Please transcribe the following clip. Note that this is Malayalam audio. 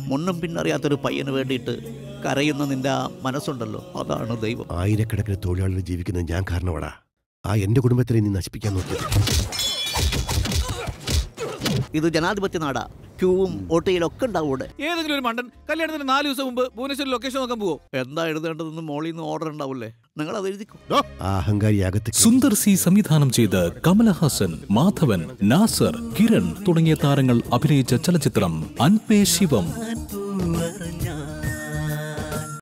മുന്നും പിന്നറിയാത്തൊരു പയ്യന് വേണ്ടിയിട്ട് കരയുന്ന നിന്റെ ആ മനസ്സുണ്ടല്ലോ അതാണ് ദൈവം ആയിരക്കണക്കിന് തൊഴിലാളികൾ ജീവിക്കുന്നത് ഞാൻ കാരണമാടാ ആ എന്റെ കുടുംബത്തിനെ നീ നശിപ്പിക്കാൻ നോക്കിയത് ഇത് ജനാധിപത്യ നാടാ ക്യൂവും ഓട്ടയിലൊക്കെ ഉണ്ടാവും ഇവിടെ ഏതെങ്കിലും ഒരു മണ്ടൻ കല്യാണത്തിന് നാല് ദിവസം മുമ്പ് ഭുവനേശ്വരം ലൊക്കേഷൻ നോക്കാൻ പോവോ എന്താ എഴുതേണ്ടതെന്ന് മോളിൽ നിന്ന് ഓർഡർ ഉണ്ടാവില്ലേ നിങ്ങൾ അത് എഴുതിക്കോ ആ അഹങ്കാരി അകത്ത് സുന്ദർ സി സംവിധാനം ചെയ്ത് കമലഹാസൻ മാധവൻ നാസർ കിരൺ തുടങ്ങിയ താരങ്ങൾ അഭിനയിച്ച ചലച്ചിത്രം അൻപേ ശിവം